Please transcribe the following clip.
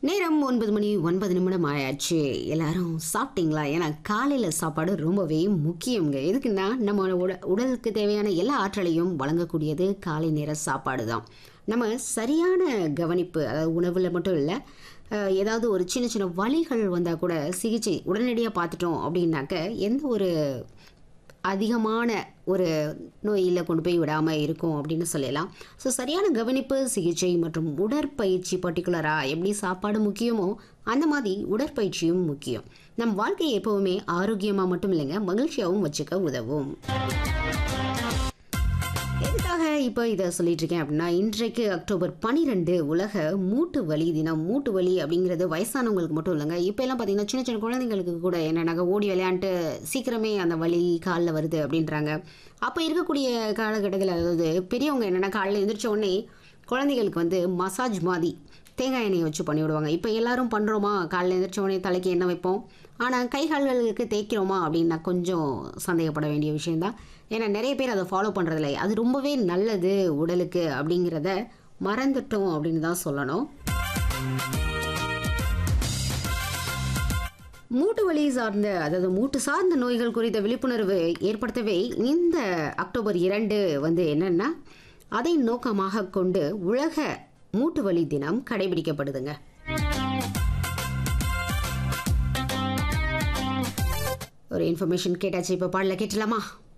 நேரம் ஒன்பது மணி ஒன்பது நிமிடம் ஆயாச்சு எல்லாரும் சாப்பிட்டீங்களா ஏன்னா காலையில் சாப்பாடு ரொம்பவே முக்கியங்க எதுக்குன்னா நம்ம உட உடலுக்கு தேவையான எல்லா ஆற்றலையும் வழங்கக்கூடியது காலை நேர சாப்பாடு தான் நம்ம சரியான கவனிப்பு அதாவது உணவில் மட்டும் இல்லை அஹ், ஏதாவது ஒரு சின்ன சின்ன வலிகள் வந்தால் கூட சிகிச்சை உடனடியாக பார்த்துட்டோம் அப்படின்னாக்க எந்த ஒரு அதிகமான ஒரு நோயில் கொண்டு போய் விடாமல் இருக்கும் அப்படின்னு சொல்லலாம் ஸோ சரியான கவனிப்பு சிகிச்சை மற்றும் உடற்பயிற்சி பர்டிகுலராக எப்படி சாப்பாடு முக்கியமோ அந்த மாதிரி உடற்பயிற்சியும் முக்கியம் நம் வாழ்க்கையை எப்போவுமே ஆரோக்கியமாக மட்டும் இல்லைங்க மகிழ்ச்சியாகவும் வச்சுக்க உதவும் எதுக்காக இப்போ இதை சொல்லிட்டு இருக்கேன் அப்படின்னா இன்றைக்கு அக்டோபர் பனிரெண்டு உலக மூட்டு வலி தினம் மூட்டு வலி அப்படிங்கிறது வயசானவங்களுக்கு மட்டும் இல்லைங்க இப்போ எல்லாம் பார்த்தீங்கன்னா சின்ன சின்ன குழந்தைங்களுக்கு கூட என்னன்னாக்க ஓடி விளையாண்டு சீக்கிரமே அந்த வலி காலில் வருது அப்படின்றாங்க அப்போ இருக்கக்கூடிய காலகட்டத்தில் அதாவது பெரியவங்க என்னென்னா காலையில் எழுந்திரிச்ச உடனே குழந்தைகளுக்கு வந்து மசாஜ் மாதிரி தேங்காய் எண்ணெயை வச்சு பண்ணி விடுவாங்க இப்போ எல்லாரும் பண்ணுறோமா காலையில் எழுந்திரிச்ச உடனே தலைக்கு எண்ணெய் வைப்போம் ஆனால் கை கால்களுக்கு தேய்க்கிறோமா அப்படின்னா கொஞ்சம் சந்தேகப்பட வேண்டிய விஷயம்தான் ஏன்னா நிறைய பேர் அதை ஃபாலோ பண்ணுறதில்ல அது ரொம்பவே நல்லது உடலுக்கு அப்படிங்கிறத மறந்துட்டோம் அப்படின்னு தான் சொல்லணும் மூட்டு வலி சார்ந்த அதாவது மூட்டு சார்ந்த நோய்கள் குறித்த விழிப்புணர்வு ஏற்படுத்தவே இந்த அக்டோபர் இரண்டு வந்து என்னன்னா அதை நோக்கமாக கொண்டு உலக மூட்டு வலி தினம் கடைபிடிக்கப்படுதுங்க ஒரு இன்ஃபர்மேஷன் கேட்டாச்சு இப்போ பாடல கேட்டலாமா